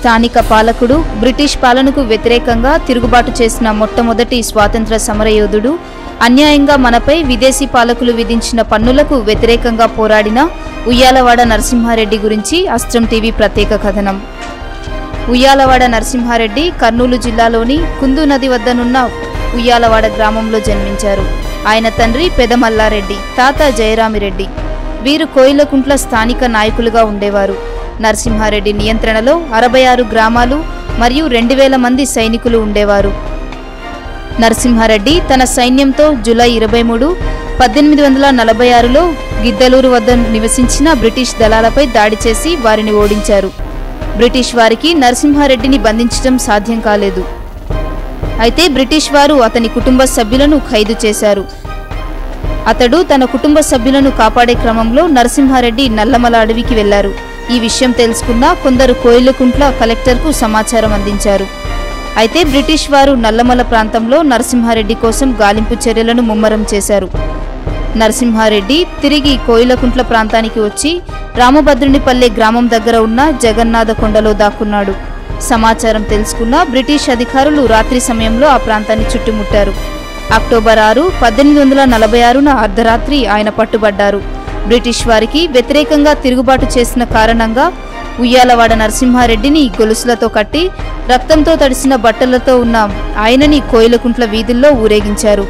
స్థానిక పాలకుడు బ్రిటిష్ పాలనకు వ్యతిరేకంగా తిరుగుబాటు చేసిన మొట్టమొదటి స్వాతంత్ర సమరయోధుడు అన్యాయంగా మనపై విదేశీ పాలకులు విధించిన పన్నులకు వ్యతిరేకంగా పోరాడిన ఉయ్యాలవాడ నరసింహారెడ్డి గురించి అస్త్రం టీవీ ప్రత్యేక కథనం ఉయ్యాలవాడ నరసింహారెడ్డి కర్నూలు జిల్లాలోని కుందు నది వద్దనున్న ఉయ్యాలవాడ గ్రామంలో జన్మించారు ఆయన తండ్రి పెదమల్లారెడ్డి తాత జయరామిరెడ్డి వీరు కోయిలకుంట్ల స్థానిక నాయకులుగా ఉండేవారు నరసింహారెడ్డి నియంత్రణలో అరవై ఆరు గ్రామాలు మరియు రెండు వేల మంది సైనికులు ఉండేవారు నరసింహారెడ్డి తన సైన్యంతో జూలై ఇరవై మూడు పద్దెనిమిది వందల నలభై ఆరులో గిద్దలూరు వద్ద నివసించిన బ్రిటిష్ దళాలపై దాడి చేసి వారిని ఓడించారు బ్రిటిష్ వారికి నరసింహారెడ్డిని బంధించడం సాధ్యం కాలేదు అయితే బ్రిటిష్ వారు అతని కుటుంబ సభ్యులను ఖైదు చేశారు అతడు తన కుటుంబ సభ్యులను కాపాడే క్రమంలో నరసింహారెడ్డి నల్లమల అడవికి వెళ్లారు ఈ విషయం తెలుసుకున్న కొందరు కోయిలకుంట్ల కలెక్టర్కు సమాచారం అందించారు అయితే బ్రిటిష్ వారు నల్లమల ప్రాంతంలో నరసింహారెడ్డి కోసం గాలింపు చర్యలను ముమ్మరం చేశారు నరసింహారెడ్డి తిరిగి కోయిలకుంట్ల ప్రాంతానికి వచ్చి రామభద్రునిపల్లె గ్రామం దగ్గర ఉన్న జగన్నాథ కొండలో దాక్కున్నాడు సమాచారం తెలుసుకున్న బ్రిటిష్ అధికారులు రాత్రి సమయంలో ఆ ప్రాంతాన్ని చుట్టుముట్టారు అక్టోబర్ ఆరు పద్దెనిమిది వందల నలభై ఆరున అర్ధరాత్రి ఆయన పట్టుబడ్డారు బ్రిటిష్ వారికి వ్యతిరేకంగా తిరుగుబాటు చేసిన కారణంగా ఉయ్యాలవాడ నరసింహారెడ్డిని గొలుసులతో కట్టి రక్తంతో తడిసిన బట్టలతో ఉన్న ఆయనని కోయిలకుంట్ల వీధుల్లో ఊరేగించారు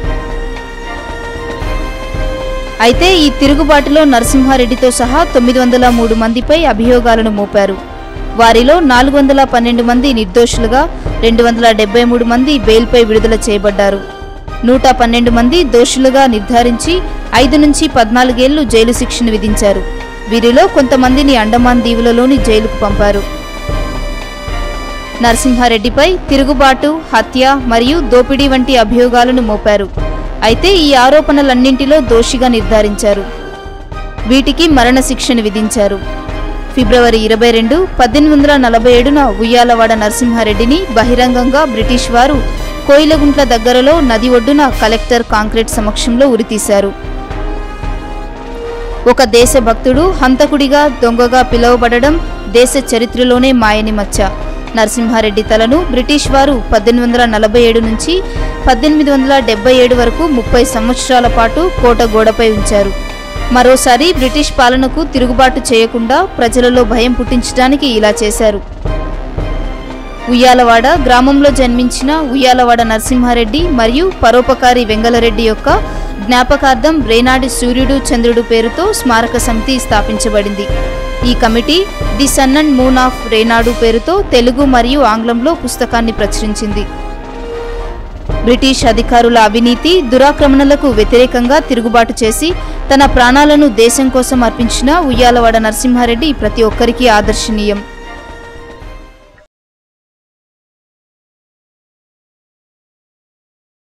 అయితే ఈ తిరుగుబాటులో నరసింహారెడ్డితో సహా తొమ్మిది వందల మూడు మందిపై అభియోగాలను మోపారు వారిలో నాలుగు వందల పన్నెండు మంది నిర్దోషులుగా రెండు వందల డెబ్బై మూడు మంది బెయిల్పై విడుదల చేయబడ్డారు నూట పన్నెండు మంది దోషులుగా నిర్ధారించి ఐదు నుంచి పద్నాలుగేళ్లు జైలు శిక్షను విధించారు వీరిలో కొంతమందిని అండమాన్ దీవులలోని జైలుకు పంపారు నరసింహారెడ్డిపై తిరుగుబాటు హత్య మరియు దోపిడీ వంటి అభియోగాలను మోపారు అయితే ఈ ఆరోపణలన్నింటిలో దోషిగా నిర్ధారించారు వీటికి మరణశిక్షను విధించారు ఫిబ్రవరి ఇరవై రెండు పద్దెనిమిది వందల నలభై ఏడున ఉయ్యాలవాడ నరసింహారెడ్డిని బహిరంగంగా బ్రిటిష్ వారు కోయిలగుంట్ల దగ్గరలో నది ఒడ్డున కలెక్టర్ కాంక్రీట్ సమక్షంలో ఉరితీశారు ఒక దేశభక్తుడు హంతకుడిగా దొంగగా పిలువబడడం దేశ చరిత్రలోనే మాయని మచ్చ నరసింహారెడ్డి తలను బ్రిటిష్ వారు పద్దెనిమిది వందల నలభై ఏడు నుంచి పద్దెనిమిది వందల డెబ్బై ఏడు వరకు ముప్పై సంవత్సరాల పాటు కోట గోడపై ఉంచారు మరోసారి బ్రిటిష్ పాలనకు తిరుగుబాటు చేయకుండా ప్రజలలో భయం పుట్టించడానికి ఇలా చేశారు ఉయ్యాలవాడ గ్రామంలో జన్మించిన ఉయ్యాలవాడ నరసింహారెడ్డి మరియు పరోపకారి వెంగళరెడ్డి యొక్క జ్ఞాపకార్థం రేనాడి సూర్యుడు చంద్రుడు పేరుతో స్మారక సమితి స్థాపించబడింది ఈ committee the sun and moon of Renadu పేరుతో తెలుగు మరియు ఆంగ్లంలో పుస్తకాన్ని ప్రచురించింది బ్రిటిష్ అధికారుల అవినీతి దురాక్రమణలకు వ్యతిరేకంగా తిరుగుబాటు చేసి తన ప్రాణాలను దేశం కోసం అర్పించిన ఉయ్యాలవాడ నరసింహారెడ్డి ప్రతి ఒక్కరికి ఆదర్శనీయం